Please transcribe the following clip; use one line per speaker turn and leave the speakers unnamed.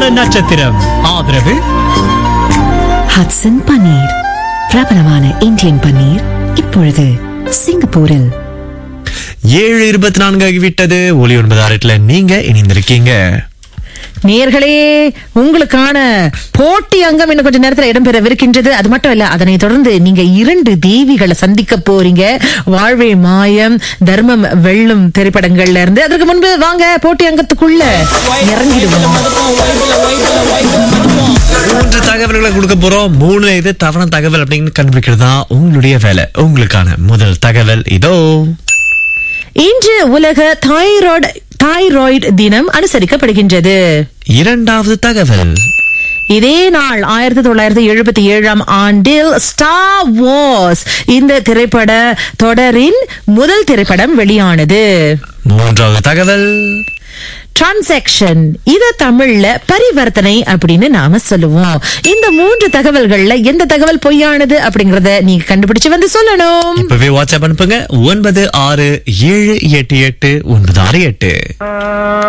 நட்சத்திரம் ஆதரவு
ஹட்சன் பன்னீர் பிரபலமான இந்தியன் பன்னீர் இப்பொழுது சிங்கப்பூரில்
ஏழு இருபத்தி நான்கு ஆகிவிட்டது ஒலி ஒன்பது ஆறுல நீங்க இணைந்திருக்கீங்க
நேர்களே உங்களுக்கான போட்டி அங்கம் இன்னும் கொஞ்ச நேரத்துல இடம்பெறவிருக்கின்றது அது மட்டும் இல்ல அதனை தொடர்ந்து நீங்க இரண்டு தேவிகளை சந்திக்க போறீங்க வாழ்வே மாயம் தர்மம் வெள்ளும் திரைப்படங்கள்ல இருந்து அதற்கு முன்பு வாங்க போட்டி அங்கத்துக்குள்ள இறங்கிடுவோம்
மூன்று தகவல்களை கொடுக்க போறோம் மூணு இது தவறான தகவல் அப்படின்னு கண்டுபிடிக்கிறது தான் உங்களுடைய வேலை உங்களுக்கான முதல் தகவல் இதோ
இன்று உலக தைராய்டு தைராய்டு தினம் அனுசரிக்கப்படுகின்றது
இரண்டாவது தகவல்
இதே நாள் ஆயிரத்தி தொள்ளாயிரத்தி எழுபத்தி ஏழாம் ஆண்டில் ஸ்டார் வார்ஸ் இந்த திரைப்பட தொடரின் முதல் திரைப்படம் வெளியானது
மூன்றாவது தகவல்
டிரான்சாக்ஷன் இத தமிழ்ல பரிவர்த்தனை அப்படின்னு நாம சொல்லுவோம் இந்த மூன்று தகவல்கள்ல எந்த தகவல் பொய்யானது அப்படிங்கறத நீங்க கண்டுபிடிச்சு வந்து சொல்லணும்
இப்பவே வாட்ஸ்அப் அனுப்புங்க ஒன்பது ஆறு ஏழு எட்டு எட்டு ஒன்பது ஆறு எட்டு